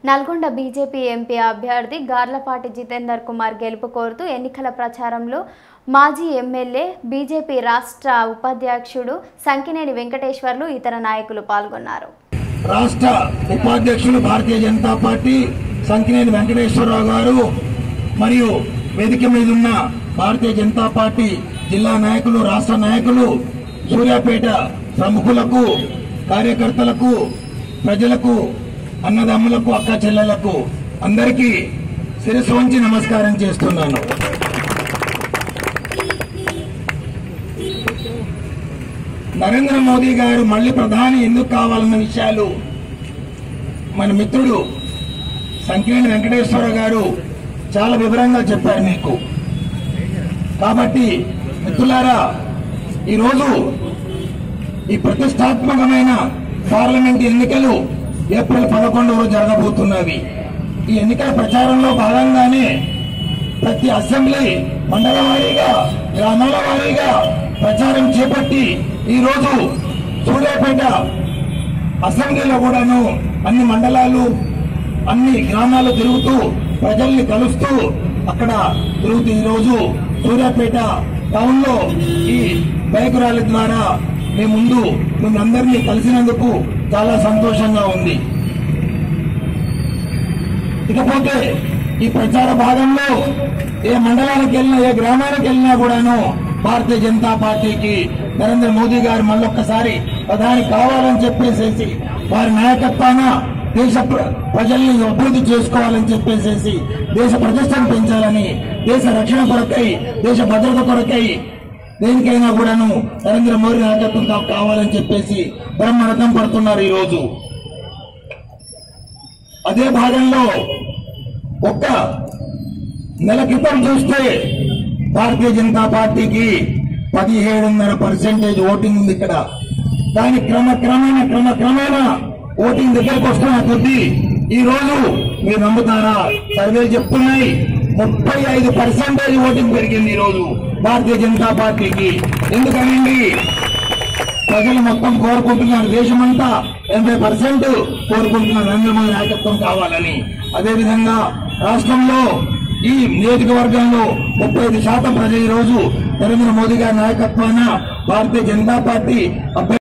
Nalgonda BJP MP అభ్యర్థి గార్లపాటి జితేందర్ కుమార్ గెలుపు కోరుతూ ఎన్నికల ప్రచారంలో మాజీ ఎమ్మెల్యే బీజేపీ రాష్ట్ర ఉపాధ్యక్షుడు సంకినేని వెంకటేశ్వర్లు ఇతర నాయకులు పాల్గొన్నారు రాష్ట్ర ఉపాధ్యక్షులు భారతీయ జనతా పార్టీ సంకినేని వెంకటేశ్వరరావు గారు మరియు వేదిక మీద ఉన్న భారతీయ జనతా పార్టీ జిల్లా నాయకులు రాష్ట్ర నాయకులు సూర్యాపేట ప్రముఖులకు కార్యకర్తలకు ప్రజలకు అన్నదమ్ములకు అక్క చెల్లెలకు అందరికీ శిరస్సు వంచి నమస్కారం చేస్తున్నాను నరేంద్ర మోదీ గారు మళ్ళీ ప్రధాని ఎందుకు కావాలన్న విషయాలు మన మిత్రుడు సంకీర్ణ వెంకటేశ్వర గారు చాలా వివరంగా చెప్పారు మీకు కాబట్టి మిత్రులారా ఈరోజు ఈ ప్రతిష్టాత్మకమైన పార్లమెంట్ ఎన్నికలు ఏప్రిల్ పదకొండవ జరగబోతున్నవి ఈ ఎన్నికల ప్రచారంలో భాగంగానే ప్రతి అసెంబ్లీ మండల వారీగా గ్రామాల వారీగా ప్రచారం చేపట్టి ఈ రోజు సూర్యాపేట అసెంబ్లీలో కూడాను అన్ని మండలాలు అన్ని గ్రామాలు తిరుగుతూ ప్రజల్ని కలుస్తూ అక్కడ తిరుగుతూ ఈ రోజు సూర్యాపేట టౌన్ లో ఈ బైక్ ర్యాలీ ద్వారా మీ ముందు మిమ్మల్ని కలిసినందుకు చాలా సంతోషంగా ఉంది ఇకపోతే ఈ ప్రచార భాగంలో ఏ మండలానికి వెళ్ళినా ఏ గ్రామానికి వెళ్ళినా కూడాను భారతీయ జనతా పార్టీకి నరేంద్ర మోదీ గారు మళ్ళొక్కసారి ప్రధాని కావాలని చెప్పేసేసి వారి నాయకత్వాన దేశ ప్ర- ప్రజల్ని అభివృద్ధి చేసుకోవాలని చెప్పేసేసి దేశ ప్రతిష్టను పెంచాలని దేశ రక్షణ కొరకై దేశ భద్రత కొరకై దేనికైనా కూడాను నరేంద్ర మోదీ నాయకత్వం కా- కావాలని చెప్పేసి బ్రహ్మరథం పడుతున్నారు ఈ రోజు అదే భాగంలో ఒక్క నెల క్రితం చూస్తే భారతీయ జనతా పార్టీకి పదిహేడున్నర పర్సెంటేజ్ ఓటింగ్ ఉంది ఇక్కడ దాని క్రమక్రమేణ క్రమక్రమేణా ఓటింగ్ దగ్గరకు వస్తున్న కొద్దీ ఈ రోజు మీరు నమ్ముతారా సర్వేలు చెప్తున్నాయి ముప్పై ఐదు పర్సెంటేజ్ ఓటింగ్ పెరిగింది ఈ రోజు భారతీయ జనతా పార్టీకి ఎందుకనండి ప్రజలు మొత్తం కోరుకుంటున్నారు దేశమంతా ఎనభై పర్సెంట్ కోరుకుంటున్నారు నరేంద్ర మోదీ నాయకత్వం కావాలని అదేవిధంగా రాష్ట్రంలో ఈ నియోజకవర్గంలో ముప్పై ఐదు శాతం ప్రజలు ఈ రోజు నరేంద్ర మోదీ గారి నాయకత్వాన భారతీయ జనతా పార్టీ అభ్యర్థి